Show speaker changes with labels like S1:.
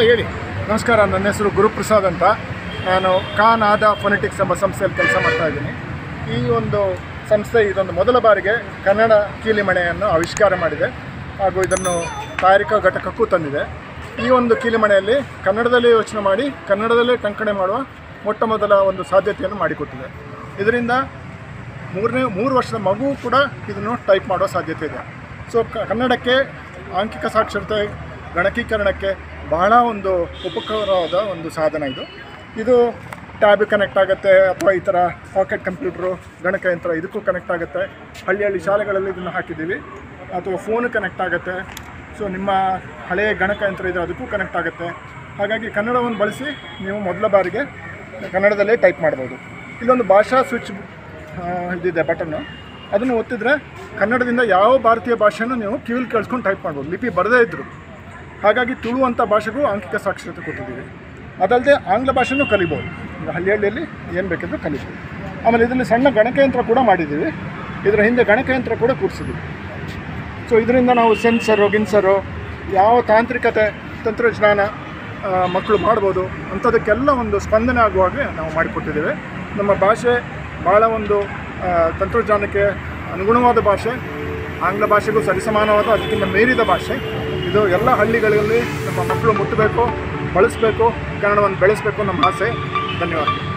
S1: ಹೇಳಿ
S2: ನಮಸ್ಕಾರ ನನ್ನ ಹೆಸರು ಗುರುಪ್ರಸಾದ್ ಅಂತ ನಾನು ಖಾನ್ ಆದ ಫೊನೆಟಿಕ್ಸ್ ಎಂಬ ಸಂಸ್ಥೆಯಲ್ಲಿ ಕೆಲಸ ಮಾಡ್ತಾ ಇದ್ದೀನಿ ಈ ಒಂದು ಸಂಸ್ಥೆ ಇದೊಂದು ಮೊದಲ ಬಾರಿಗೆ ಕನ್ನಡ ಕೀಲಿಮಣೆಯನ್ನು ಆವಿಷ್ಕಾರ ಮಾಡಿದೆ ಹಾಗೂ ಇದನ್ನು ತಯಾರಿಕಾ ಘಟಕಕ್ಕೂ ತಂದಿದೆ ಈ ಒಂದು ಕೀಲಿಮಣೆಯಲ್ಲಿ ಕನ್ನಡದಲ್ಲೇ ಯೋಚನೆ ಮಾಡಿ ಕನ್ನಡದಲ್ಲೇ ಟಂಕಣೆ ಮಾಡುವ ಮೊಟ್ಟ ಮೊದಲ ಒಂದು ಸಾಧ್ಯತೆಯನ್ನು ಮಾಡಿಕೊಟ್ಟಿದೆ ಇದರಿಂದ ಮೂರನೇ ಮೂರು ವರ್ಷದ ಮಗು ಕೂಡ ಇದನ್ನು ಟೈಪ್ ಮಾಡೋ ಸಾಧ್ಯತೆ ಇದೆ ಸೊ ಕ- ಕನ್ನಡಕ್ಕೆ ಆಂಕಿಕ ಸಾಕ್ಷರತೆ ಗಣಕೀಕರಣಕ್ಕೆ ಬಹಳ ಒಂದು ಉಪಕಾರವಾದ ಒಂದು ಸಾಧನ ಇದು ಇದು ಟ್ಯಾಬ್ ಕನೆಕ್ಟ್ ಆಗುತ್ತೆ ಅಥವಾ ಈ ಥರ ಪಾಕೆಟ್ ಕಂಪ್ಯೂಟ್ರು ಗಣಕಯಂತ್ರ ಇದಕ್ಕೂ ಕನೆಕ್ಟ್ ಆಗುತ್ತೆ ಹಳ್ಳಿ ಹಳ್ಳಿ ಶಾಲೆಗಳಲ್ಲಿ ಇದನ್ನು ಹಾಕಿದ್ದೀವಿ ಅಥವಾ ಫೋನ್ ಕನೆಕ್ಟ್ ಆಗುತ್ತೆ ಸೊ ನಿಮ್ಮ ಹಳೆಯ ಗಣಕಯಂತ್ರ ಇದೆ ಅದಕ್ಕೂ ಕನೆಕ್ಟ್ ಆಗುತ್ತೆ ಹಾಗಾಗಿ ಕನ್ನಡವನ್ನು ಬಳಸಿ ನೀವು ಮೊದಲ ಬಾರಿಗೆ ಕನ್ನಡದಲ್ಲೇ ಟೈಪ್ ಮಾಡ್ಬೋದು ಇಲ್ಲೊಂದು ಭಾಷಾ ಸ್ವಿಚ್ ಆ, ಇದಿದೆ ಬಟನ್ನು ಅದನ್ನು ಒತ್ತಿದ್ರೆ ಕನ್ನಡದಿಂದ ಯಾವ ಭಾರತೀಯ ಭಾಷೆನೂ ನೀವು ಕಿವಿಲಿ ಕೇಳಿಸ್ಕೊಂಡು ಟೈಪ್ ಮಾಡ್ಬೋದು ಲಿಪಿ ಬರದೇ ಇದ್ದರು ಹಾಗಾಗಿ ತುಳು ಅಂತ ಭಾಷೆಗೂ ಆಂಕಿಕ ಸಾಕ್ಷರತೆ ಕೊಟ್ಟಿದ್ದೀವಿ ಅದಲ್ಲದೆ ಆಂಗ್ಲ ಭಾಷೆನೂ ಕಲಿಬೋದು ಈಗ ಹಳ್ಳಿ ಹಳ್ಳಿಯಲ್ಲಿ ಏನು ಬೇಕಿದ್ರೂ ಕಲಿಬೋದು ಆಮೇಲೆ ಇದರಲ್ಲಿ ಸಣ್ಣ ಗಣಕಯಂತ್ರ ಕೂಡ ಮಾಡಿದ್ದೀವಿ ಇದರ ಹಿಂದೆ ಗಣಕಯಂತ್ರ ಕೂಡ ಕೂರಿಸಿದ್ದೀವಿ ಸೊ ಇದರಿಂದ ನಾವು ಸೆನ್ಸರು ಗಿನ್ಸರು ಯಾವ ತಾಂತ್ರಿಕತೆ ತಂತ್ರಜ್ಞಾನ ಆ, ಮಕ್ಕಳು ಮಾಡ್ಬೋದು ಅಂಥದಕ್ಕೆಲ್ಲ ಒಂದು ಸ್ಪಂದನೆ ಆಗುವ ಹಾಗೆ ನಾವು ಮಾಡಿಕೊಟ್ಟಿದ್ದೇವೆ ನಮ್ಮ ಭಾಷೆ ಭಾಳ ಒಂದು ಆ, ತಂತ್ರಜ್ಞಾನಕ್ಕೆ ಅನುಗುಣವಾದ ಭಾಷೆ ಆಂಗ್ಲ ಭಾಷೆಗೂ ಸರಿಸಮಾನವಾದ ಅದಕ್ಕಿಂತ ಮೀರಿದ ಭಾಷೆ ಇದು ಎಲ್ಲ ಹಳ್ಳಿಗಳಲ್ಲಿ ನಮ್ಮ ಮಕ್ಕಳು ಮುಟ್ಟಬೇಕು ಬಳಸಬೇಕು ಕನ್ನಡವನ್ನು ಬೆಳೆಸಬೇಕು ನಮ್ಮ ಆಸೆ ಧನ್ಯವಾದ